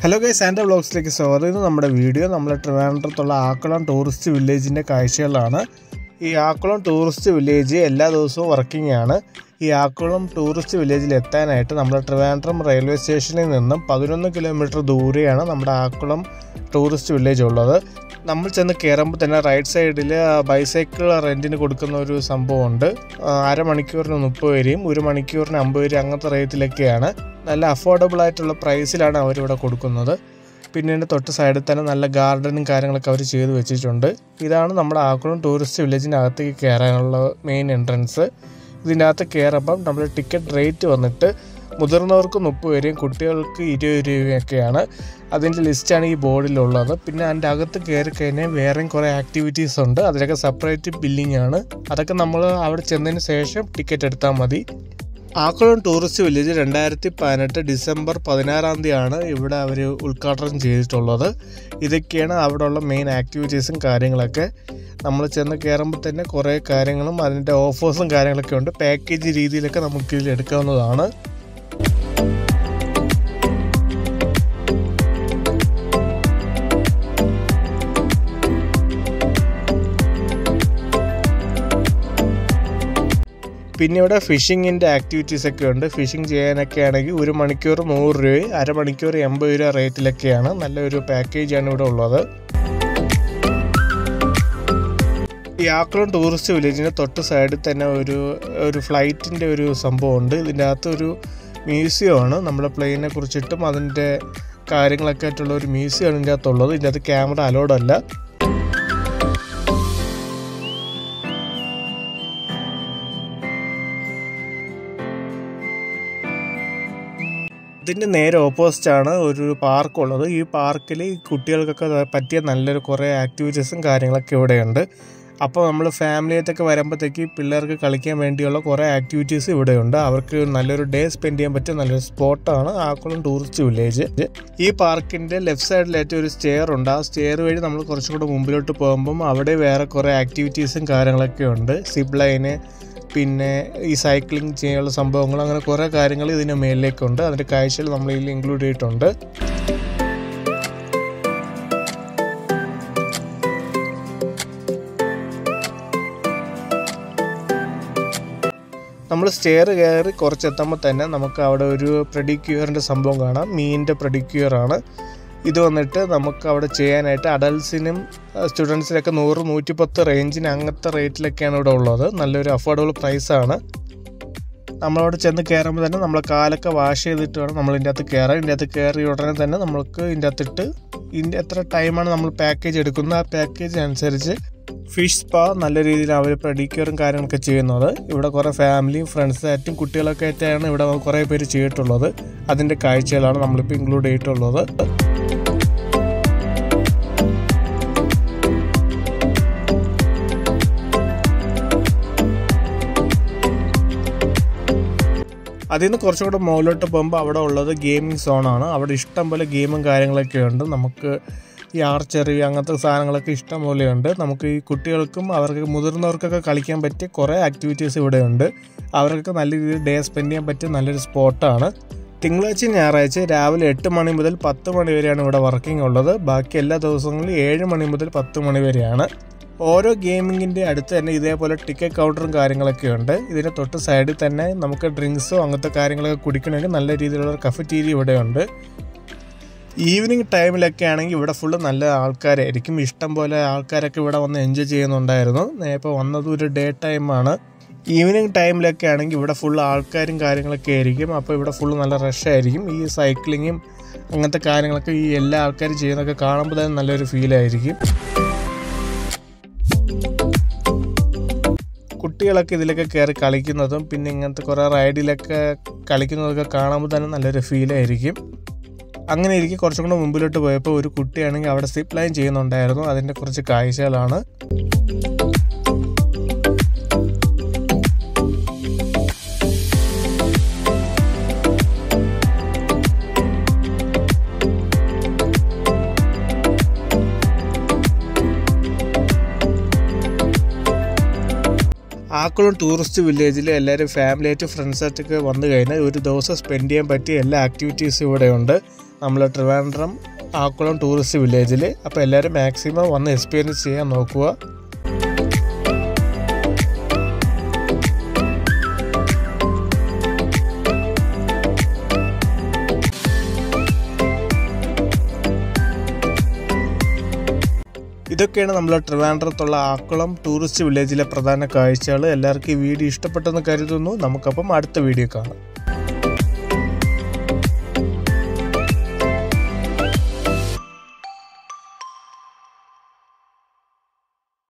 hello guys and വ്ളോഗ്സിലേക്ക് സ്വാഗതം ഇത് നമ്മുടെ വീഡിയോ നമ്മുടെ ട്രിവാൻഡ്രത്തുള്ള ആക്കുളം ടൂറിസ്റ്റ് വില്ലേജിൻ്റെ കാഴ്ചകളാണ് ഈ ആക്കുളം ടൂറിസ്റ്റ് വില്ലേജ് എല്ലാ ദിവസവും വർക്കിംഗ് ആണ് ഈ ആക്കുളം ടൂറിസ്റ്റ് വില്ലേജിൽ എത്താനായിട്ട് നമ്മുടെ ട്രിവാൻഡ്രം റെയിൽവേ സ്റ്റേഷനിൽ നിന്നും പതിനൊന്ന് കിലോമീറ്റർ ദൂരെയാണ് നമ്മുടെ ആക്കുളം ടൂറിസ്റ്റ് വില്ലേജ് ഉള്ളത് നമ്മൾ ചെന്ന് കയറുമ്പോൾ തന്നെ റൈറ്റ് സൈഡിൽ ബൈസൈക്കിൾ റെൻറ്റിന് കൊടുക്കുന്ന ഒരു സംഭവമുണ്ട് ആ, അരമണിക്കൂറിന് മുപ്പത് വരെയും ഒരു മണിക്കൂറിന് അമ്പത് വരെ അങ്ങനത്തെ റേറ്റിലൊക്കെയാണ് നല്ല അഫോർഡബിൾ ആയിട്ടുള്ള പ്രൈസിലാണ് അവരിവിടെ കൊടുക്കുന്നത് പിന്നെ ഇതിൻ്റെ തൊട്ട് സൈഡിൽ തന്നെ നല്ല ഗാർഡനും കാര്യങ്ങളൊക്കെ അവർ ചെയ്ത് വെച്ചിട്ടുണ്ട് ഇതാണ് നമ്മുടെ ആക്കുളം ടൂറിസ്റ്റ് വില്ലേജിൻ്റെ അകത്തേക്ക് കയറാനുള്ള മെയിൻ എൻട്രൻസ് ഇതിൻ്റെ അകത്ത് കയറുമ്പം നമ്മുടെ ടിക്കറ്റ് റേറ്റ് വന്നിട്ട് മുതിർന്നവർക്ക് മുപ്പത് രൂപയും കുട്ടികൾക്ക് ഇരുപത് രൂപയൊക്കെയാണ് അതിൻ്റെ ലിസ്റ്റാണ് ഈ ബോർഡിലുള്ളത് പിന്നെ അതിൻ്റെ അകത്ത് കയറി കഴിഞ്ഞാൽ വേറെയും കുറേ ആക്ടിവിറ്റീസ് ഉണ്ട് അതിനൊക്കെ സെപ്പറേറ്റ് ബില്ലിംഗ് ആണ് അതൊക്കെ നമ്മൾ അവിടെ ചെന്നതിന് ശേഷം ടിക്കറ്റ് എടുത്താൽ മതി ആക്കുളം ടൂറിസ്റ്റ് വില്ലേജ് രണ്ടായിരത്തി പതിനെട്ട് ഡിസംബർ പതിനാറാം തീയതിയാണ് ഇവിടെ അവർ ഉദ്ഘാടനം ചെയ്തിട്ടുള്ളത് ഇതൊക്കെയാണ് അവിടെയുള്ള മെയിൻ ആക്ടിവിറ്റീസും കാര്യങ്ങളൊക്കെ നമ്മൾ ചെന്ന് കയറുമ്പോൾ തന്നെ കുറേ കാര്യങ്ങളും അതിൻ്റെ ഓഫേഴ്സും കാര്യങ്ങളൊക്കെ ഉണ്ട് പാക്കേജ് രീതിയിലൊക്കെ നമുക്ക് ഇതിൽ എടുക്കാവുന്നതാണ് പിന്നെ ഇവിടെ ഫിഷിങ്ങിൻ്റെ ആക്ടിവിറ്റീസ് ഒക്കെ ഉണ്ട് ഫിഷിംഗ് ചെയ്യാനൊക്കെ ആണെങ്കിൽ ഒരു മണിക്കൂർ നൂറ് രൂപയും അരമണിക്കൂർ എൺപത് രൂപ റേറ്റിലൊക്കെയാണ് നല്ലൊരു പാക്കേജാണ് ഇവിടെ ഉള്ളത് ഈ ആക്ലം ടൂറിസ്റ്റ് വില്ലേജിന് തൊട്ട് സൈഡിൽ തന്നെ ഒരു ഒരു ഫ്ലൈറ്റിൻ്റെ ഒരു സംഭവമുണ്ട് ഇതിൻ്റെ അകത്ത് ഒരു മ്യൂസിയമാണ് നമ്മുടെ പ്ലെയിനെ കുറിച്ചിട്ടും അതിൻ്റെ കാര്യങ്ങളൊക്കെ ആയിട്ടുള്ള ഒരു മ്യൂസിയമാണ് ഇതിൻ്റെ അകത്തുള്ളത് ഇതിൻ്റെ അകത്ത് ക്യാമറ അലോഡ് അല്ല ഇതിൻ്റെ നേരെ ഓപ്പോസിറ്റ് ആണ് ഒരു പാർക്ക് ഉള്ളത് ഈ പാർക്കിൽ കുട്ടികൾക്കൊക്കെ പറ്റിയ നല്ലൊരു കുറേ ആക്ടിവിറ്റീസും കാര്യങ്ങളൊക്കെ ഇവിടെയുണ്ട് അപ്പോൾ നമ്മൾ ഫാമിലിയായിട്ടൊക്കെ വരുമ്പോഴത്തേക്ക് പിള്ളേർക്ക് കളിക്കാൻ വേണ്ടിയുള്ള കുറേ ആക്ടിവിറ്റീസ് ഇവിടെയുണ്ട് അവർക്ക് നല്ലൊരു ഡേ സ്പെൻഡ് ചെയ്യാൻ പറ്റിയ നല്ലൊരു സ്പോട്ടാണ് ആക്കുളം ടൂറിസ്റ്റ് വില്ലേജ് ഈ പാർക്കിൻ്റെ ലെഫ്റ്റ് സൈഡിലായിട്ട് ഒരു സ്റ്റെയർ ഉണ്ട് ആ സ്റ്റെയർ വഴി നമ്മൾ കുറച്ചും കൂടെ മുമ്പിലോട്ട് പോകുമ്പം അവിടെ വേറെ കുറേ ആക്ടിവിറ്റീസും കാര്യങ്ങളൊക്കെ ഉണ്ട് സിപ്പ് ലൈന് പിന്നെ ഈ സൈക്ലിംഗ് ചെയ്യാനുള്ള സംഭവങ്ങൾ അങ്ങനെ കുറേ കാര്യങ്ങൾ ഇതിന് മേലിലേക്കുണ്ട് അതിൻ്റെ കാഴ്ചകൾ നമ്മൾ ഇതിൽ ഇൻക്ലൂഡ് ചെയ്തിട്ടുണ്ട് നമ്മൾ സ്റ്റെയർ കയറി കുറച്ചെത്തുമ്പോൾ തന്നെ നമുക്ക് അവിടെ ഒരു പ്രഡിക്യൂറിൻ്റെ സംഭവം കാണാം മീനിൻ്റെ പ്രഡിക്യൂർ ആണ് ഇത് വന്നിട്ട് നമുക്ക് അവിടെ ചെയ്യാനായിട്ട് അഡൽസിനും സ്റ്റുഡൻസിനൊക്കെ നൂറ് നൂറ്റിപ്പത്ത് റേഞ്ചിന് അങ്ങനത്തെ റേറ്റിലൊക്കെയാണ് ഇവിടെ ഉള്ളത് നല്ലൊരു അഫോർഡബിൾ പ്രൈസാണ് നമ്മളവിടെ ചെന്ന് കയറുമ്പോൾ തന്നെ നമ്മൾ കാലൊക്കെ വാഷ് ചെയ്തിട്ട് വേണം നമ്മൾ ഇതിൻ്റെ അകത്ത് കയറാൻ ഇതിൻ്റെ അകത്ത് കയറി ഉടനെ തന്നെ നമ്മൾക്ക് ഇതിൻ്റെ അകത്തിട്ട് ഇതിൻ്റെ എത്ര ടൈമാണ് നമ്മൾ പാക്കേജ് എടുക്കുന്നത് ആ പാക്കേജ് അനുസരിച്ച് ഫിഷ് സ്പാ നല്ല രീതിയിൽ അവർ പ്രഡിക്യൂറും കാര്യങ്ങളൊക്കെ ചെയ്യുന്നത് ഇവിടെ കുറേ ഫാമിലിയും ഫ്രണ്ട്സായിട്ടും കുട്ടികളൊക്കെ ആയിട്ടാണ് ഇവിടെ കുറേ പേര് ചെയ്തിട്ടുള്ളത് അതിൻ്റെ കാഴ്ചകളാണ് നമ്മളിപ്പോൾ ഇൻക്ലൂഡ് ചെയ്തിട്ടുള്ളത് അതിൽ നിന്ന് കുറച്ചും കൂടെ മുകളിലോട്ട് പോകുമ്പോൾ അവിടെ ഉള്ളത് ഗെയിമിംഗ് സോണാണ് അവിടെ ഇഷ്ടം പോലെ ഗെയിമും കാര്യങ്ങളൊക്കെ ഉണ്ട് നമുക്ക് ഈ ആർച്ചറി അങ്ങനത്തെ സാധനങ്ങളൊക്കെ ഇഷ്ടം പോലെയുണ്ട് നമുക്ക് ഈ കുട്ടികൾക്കും അവർക്ക് മുതിർന്നവർക്കൊക്കെ കളിക്കാൻ പറ്റിയ കുറേ ആക്ടിവിറ്റീസ് ഇവിടെ ഉണ്ട് അവർക്കൊക്കെ നല്ല രീതിയിൽ ഡേ സ്പെൻഡ് ചെയ്യാൻ പറ്റിയ നല്ലൊരു സ്പോട്ടാണ് തിങ്കളാഴ്ച ഞായറാഴ്ച രാവിലെ എട്ട് മണി മുതൽ പത്ത് മണി വരെയാണ് ഇവിടെ വർക്കിംഗ് ഉള്ളത് ബാക്കി എല്ലാ ദിവസങ്ങളിലും ഏഴ് മണി മുതൽ പത്ത് മണി വരെയാണ് ഓരോ ഗെയിമിങ്ങിൻ്റെ അടുത്ത് തന്നെ ഇതേപോലെ ടിക്കറ്റ് കൗണ്ടറും കാര്യങ്ങളൊക്കെ ഉണ്ട് ഇതിന് തൊട്ട് സൈഡിൽ തന്നെ നമുക്ക് ഡ്രിങ്ക്സോ അങ്ങനത്തെ കാര്യങ്ങളൊക്കെ കുടിക്കണമെങ്കിൽ നല്ല രീതിയിലുള്ള കഫറ്റീരിയ ഇവിടെ ഉണ്ട് ഈവനിങ് ടൈമിലൊക്കെ ആണെങ്കിൽ ഇവിടെ ഫുള്ള് നല്ല ആൾക്കാരായിരിക്കും ഇഷ്ടം പോലെ ആൾക്കാരൊക്കെ ഇവിടെ വന്ന് എൻജോയ് ചെയ്യുന്നുണ്ടായിരുന്നു ഇപ്പോൾ വന്നത് ഒരു ഡേ ടൈമാണ് ഈവനിങ് ടൈമിലൊക്കെ ആണെങ്കിൽ ഇവിടെ ഫുള്ള് ആൾക്കാരും കാര്യങ്ങളൊക്കെ ആയിരിക്കും അപ്പോൾ ഇവിടെ ഫുള്ള് നല്ല റഷ് ആയിരിക്കും ഈ സൈക്ലിങ്ങും അങ്ങനത്തെ കാര്യങ്ങളൊക്കെ ഈ എല്ലാ ആൾക്കാരും ചെയ്യുന്നതൊക്കെ കാണുമ്പോൾ തന്നെ നല്ലൊരു ഫീലായിരിക്കും കുട്ടികളൊക്കെ ഇതിലൊക്കെ കയറി കളിക്കുന്നതും പിന്നെ ഇങ്ങനത്തെ കുറേ റൈഡിലൊക്കെ കളിക്കുന്നതൊക്കെ കാണുമ്പോൾ തന്നെ നല്ലൊരു ഫീലായിരിക്കും അങ്ങനെ ഇരിക്കും കുറച്ചും കൂടെ മുമ്പിലോട്ട് പോയപ്പോൾ ഒരു കുട്ടിയാണെങ്കിൽ അവിടെ സിപ്പ് ലൈൻ ചെയ്യുന്നുണ്ടായിരുന്നു അതിൻ്റെ കുറച്ച് കാഴ്ചകളാണ് ആക്കുളം ടൂറിസ്റ്റ് വില്ലേജിൽ എല്ലാവരും ഫാമിലിയായിട്ട് ഫ്രണ്ട്സായിട്ടൊക്കെ വന്നു കഴിഞ്ഞാൽ ഒരു ദിവസം സ്പെൻഡ് ചെയ്യാൻ പറ്റിയ എല്ലാ ആക്ടിവിറ്റീസും ഇവിടെ ഉണ്ട് നമ്മൾ ട്രിവാൻഡ്രം ആക്കുളം ടൂറിസ്റ്റ് വില്ലേജിൽ അപ്പോൾ എല്ലാവരും മാക്സിമം വന്ന് എക്സ്പീരിയൻസ് ചെയ്യാൻ നോക്കുക ഇതൊക്കെയാണ് നമ്മൾ ട്രിവാൻഡ്രത്തുള്ള ആക്കുളം ടൂറിസ്റ്റ് വില്ലേജിലെ പ്രധാന കാഴ്ചകൾ എല്ലാവർക്കും ഈ വീഡിയോ ഇഷ്ടപ്പെട്ടെന്ന് കരുതുന്നു നമുക്കപ്പം അടുത്ത വീഡിയോ കാണാം